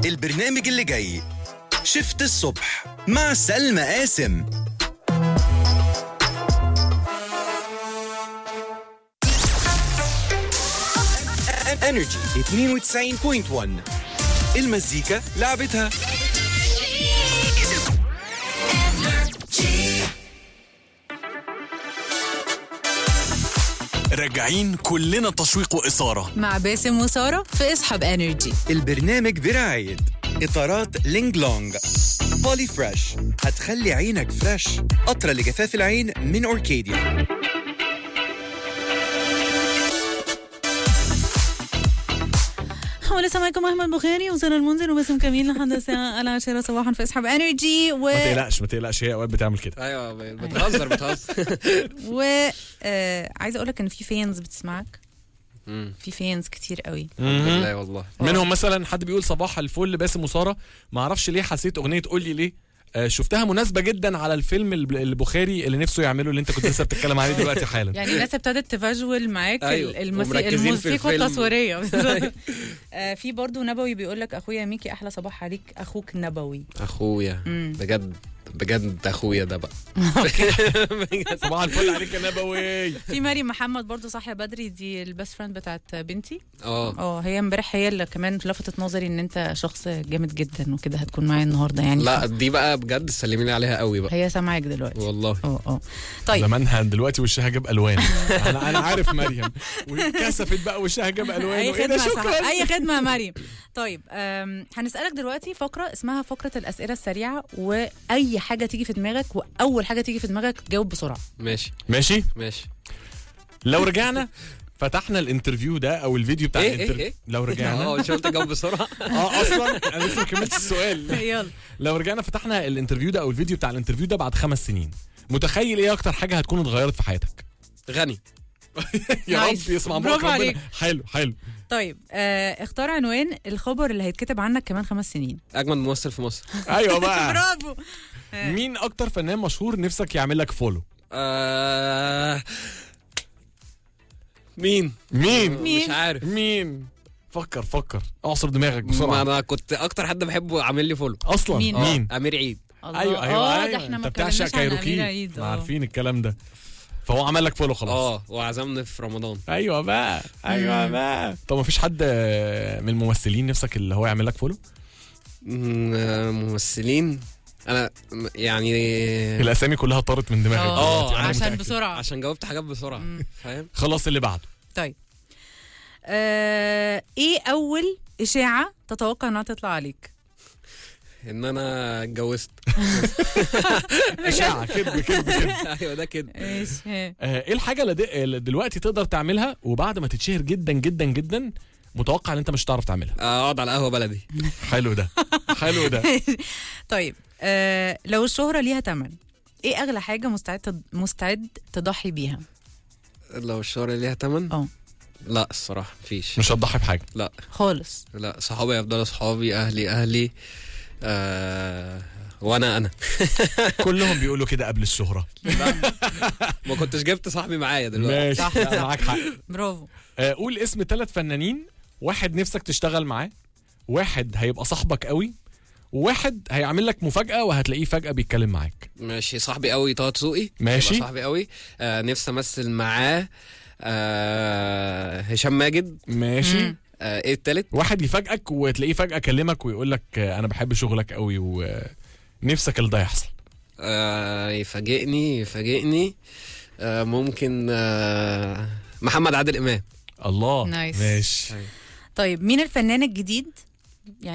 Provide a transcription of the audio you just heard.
البرنامج اللي جاي شفت الصبح مع سلمى قاسم انرجي 92.1 المزيكا لعبتها راجعين كلنا تشويق وإثارة مع باسم وسارة في اصحاب انرجي البرنامج برعاية إطارات لينج لونج بولي فريش هتخلي عينك فريش قطرة لجفاف العين من أوركيديا ولسه معاكم احمد بخاري وسارة المنذر وباسم كميل لحد الساعة العاشرة صباحا في اصحاب انرجي و ما تقلقش ما تقلقش هي اوقات بتعمل كده ايوه بتهزر بتهزر و آه عايزة اقول لك ان في فانز بتسمعك مم. في فانز كتير قوي بالله والله منهم مثلا حد بيقول صباح الفل باسم وساره ما اعرفش ليه حسيت اغنيه قول لي ليه آه، شفتها مناسبه جدا على الفيلم الب- البخاري اللي نفسه يعمله اللي انت كنت لسه بتتكلم عليه دلوقتي حالا يعني الناس ابتدت تفاجول معاك أيوة، ال- الموسي... ومركزين في الموسيقى الفيلم. التصويرية آه في برضو نبوي بيقول لك اخويا ميكي احلى صباح عليك اخوك نبوي اخويا مم. بجد بجد اخويا ده بقى صباح الفل عليك يا نبوي في مريم محمد برضو صاحيه بدري دي البيست فريند بتاعت بنتي اه اه هي امبارح هي اللي كمان لفتت نظري ان انت شخص جامد جدا وكده هتكون معايا النهارده يعني لا دي بقى بجد سلمي لي عليها قوي بقى هي سامعاك دلوقتي والله اه اه طيب زمانها دلوقتي وشها جاب الوان انا انا عارف مريم وكسفت بقى وشها جاب الوان اي وإيه ده خدمه صح شكرا اي خدمه يا مريم طيب أم، هنسالك دلوقتي فقره اسمها فقره الاسئله السريعه واي حاجه تيجي في دماغك واول حاجه تيجي في دماغك جاوب بسرعه ماشي ماشي ماشي لو رجعنا فتحنا الانترفيو ده او الفيديو بتاع إيه، إيه، الانترفيو إيه؟ لو رجعنا اه مش قلت اجاوب بسرعه اه اصلا انا لسه ما كملتش السؤال يلا لو رجعنا فتحنا الانترفيو ده او الفيديو بتاع الانترفيو ده بعد خمس سنين متخيل ايه اكتر حاجه هتكون اتغيرت في حياتك غني يا نايس. رب يسمع برافو مبارك ربنا عليك. حلو حلو طيب آه اختار عنوان الخبر اللي هيتكتب عنك كمان خمس سنين اجمل ممثل في مصر ايوه بقى برافو مين اكتر فنان مشهور نفسك يعمل لك فولو آه... مين مين مش عارف مين فكر فكر اعصر دماغك ما بسرعه انا كنت اكتر حد بحبه عامل لي فولو اصلا مين؟ مين آه، امير عيد الله. ايوه ايوه اه ايوه ده احنا ما انت بتعشق اتكلمناش عن كايروكي أمير عيد ما اه. عارفين الكلام ده فهو عمل لك فولو خلاص اه وعزمني في رمضان ايوه بقى ايوه بقى طب ما فيش حد آه، من الممثلين نفسك اللي هو يعمل لك فولو مم، آه، ممثلين انا م- يعني الاسامي كلها طارت من دماغك اه دلوقتي، أنا عشان متأكد. بسرعه عشان جاوبت حاجات بسرعه فاهم خلاص اللي بعده طيب آه ايه اول اشاعه تتوقع انها تطلع عليك ان انا اتجوزت اشاعه كذب كذب كذب ايوه ده كده ايش ها. آه، ايه الحاجه اللي د- اللي دلوقتي تقدر تعملها وبعد ما تتشهر جدا جدا جدا متوقع ان انت مش هتعرف تعملها اقعد على قهوه بلدي حلو ده حلو ده طيب آه لو الشهره ليها تمن ايه اغلى حاجه مستعد تض- مستعد تضحي بيها لو الشهر ليها تمن اه لا الصراحه مفيش مش هتضحي بحاجه لا خالص لا صحابي يفضلوا صحابي اهلي اهلي آه وانا انا كلهم بيقولوا كده قبل الشهره ما كنتش جبت صاحبي معايا دلوقتي ماشي صح، لا، صح. معاك حق برافو آه، قول اسم ثلاث فنانين واحد نفسك تشتغل معاه واحد هيبقى صاحبك قوي وواحد هيعمل لك مفاجأة وهتلاقيه فجأة بيتكلم معاك ماشي صاحبي قوي طه دسوقي ماشي. يبقى صاحبي قوي آه نفسي امثل معاه آه هشام ماجد ماشي مم. آه ايه التالت واحد يفاجئك وتلاقيه فجأة كلمك ويقول لك آه، أنا بحب شغلك قوي ونفسك اللي ده يحصل آه يفاجئني يفاجئني آه ممكن آه محمد عادل امام الله نايس. ماشي طيب مين الفنان الجديد